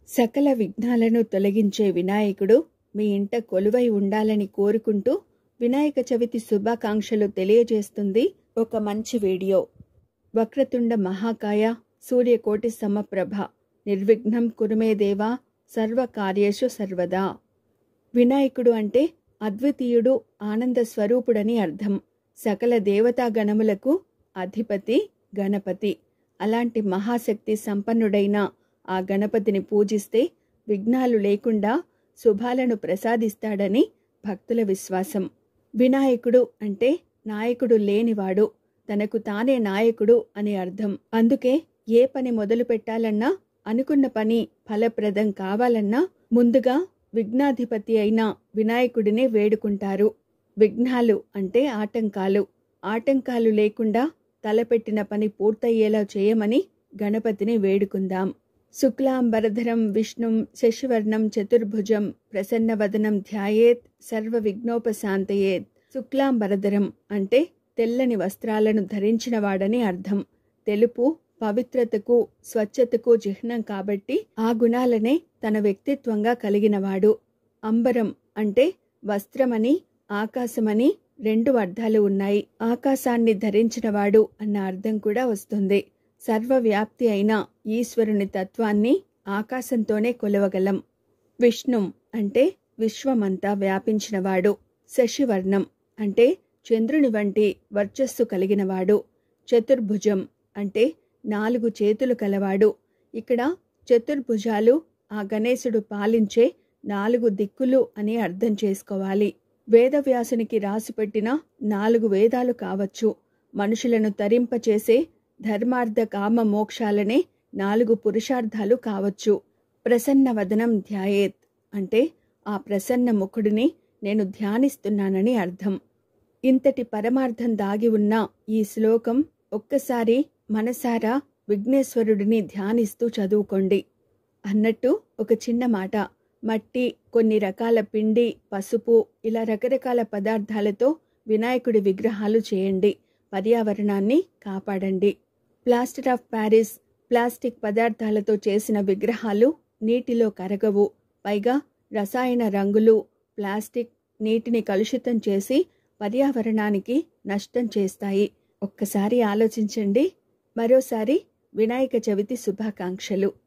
సకల విఘ్నాలను తొలగించే వినాయకుడు మీ ఇంట కొలువై ఉండాలని కోరుకుంటూ వినాయక చవితి శుభాకాంక్షలు తెలియజేస్తుంది ఒక మంచి వీడియో వక్రతుండ మహాకాయ సూర్యకోటి సమప్రభ నిర్విఘ్నం కురుమే దేవా సర్వకార్యేషు సర్వదా వినాయకుడు అంటే అద్వితీయుడు ఆనంద స్వరూపుడని అర్థం సకల దేవతా గణములకు అధిపతి గణపతి అలాంటి మహాశక్తి సంపన్నుడైన ఆ గణపతిని పూజిస్తే విఘ్నాలు లేకుండా శుభాలను ప్రసాదిస్తాడని భక్తుల విశ్వాసం వినాయకుడు అంటే నాయకుడు లేనివాడు తనకు తానే నాయకుడు అని అర్థం అందుకే ఏ పని మొదలు పెట్టాలన్నా అనుకున్న పని ఫలప్రదం కావాలన్నా ముందుగా విఘ్నాధిపతి అయిన వినాయకుడినే వేడుకుంటారు విఘ్నాలు అంటే ఆటంకాలు ఆటంకాలు లేకుండా తలపెట్టిన పని పూర్తయ్యేలా చేయమని గణపతిని వేడుకుందాం శుక్లాంబరధరం విష్ణుం శశివర్ణం చతుర్భుజం ప్రసన్నవదనం ధ్యాయేత్ సర్వ విఘ్నోపశాంతయేత్ శుక్లాంబరధరం అంటే తెల్లని వస్త్రాలను ధరించినవాడని అర్థం తెలుపు పవిత్రతకు స్వచ్ఛతకు చిహ్నం కాబట్టి ఆ గుణాలనే తన వ్యక్తిత్వంగా కలిగినవాడు అంబరం అంటే వస్త్రమని ఆకాశమని రెండు అర్థాలు ఉన్నాయి ఆకాశాన్ని ధరించినవాడు అన్న అర్థం కూడా వస్తుంది సర్వవ్యాప్తి అయిన ఈశ్వరుని తత్వాన్ని ఆకాశంతోనే కొలవగలం విష్ణుం అంటే విశ్వమంతా వ్యాపించినవాడు శశివర్ణం అంటే చంద్రుని వంటి వర్చస్సు కలిగినవాడు చతుర్భుజం అంటే నాలుగు చేతులు కలవాడు ఇక్కడ చతుర్భుజాలు ఆ గణేశుడు పాలించే నాలుగు దిక్కులు అని అర్థం చేసుకోవాలి వేదవ్యాసునికి రాసిపెట్టిన నాలుగు వేదాలు కావచ్చు మనుషులను తరింపచేసే ధర్మార్థ కామ మోక్షాలనే నాలుగు పురుషార్థాలు కావచ్చు ప్రసన్న వదనం ధ్యాయేత్ అంటే ఆ ప్రసన్న ముఖుడిని నేను ధ్యానిస్తున్నానని అర్థం ఇంతటి పరమార్థం దాగి ఉన్న ఈ శ్లోకం ఒక్కసారి మనసారా విఘ్నేశ్వరుడిని ధ్యానిస్తూ చదువుకోండి అన్నట్టు ఒక చిన్న మాట మట్టి కొన్ని రకాల పిండి పసుపు ఇలా రకరకాల పదార్థాలతో వినాయకుడి విగ్రహాలు చేయండి పర్యావరణాన్ని కాపాడండి ప్లాస్టర్ ఆఫ్ ప్యారిస్ ప్లాస్టిక్ పదార్థాలతో చేసిన విగ్రహాలు నీటిలో కరగవు పైగా రసాయన రంగులు ప్లాస్టిక్ నీటిని కలుషితం చేసి పర్యావరణానికి నష్టం చేస్తాయి ఒక్కసారి ఆలోచించండి మరోసారి వినాయక చవితి శుభాకాంక్షలు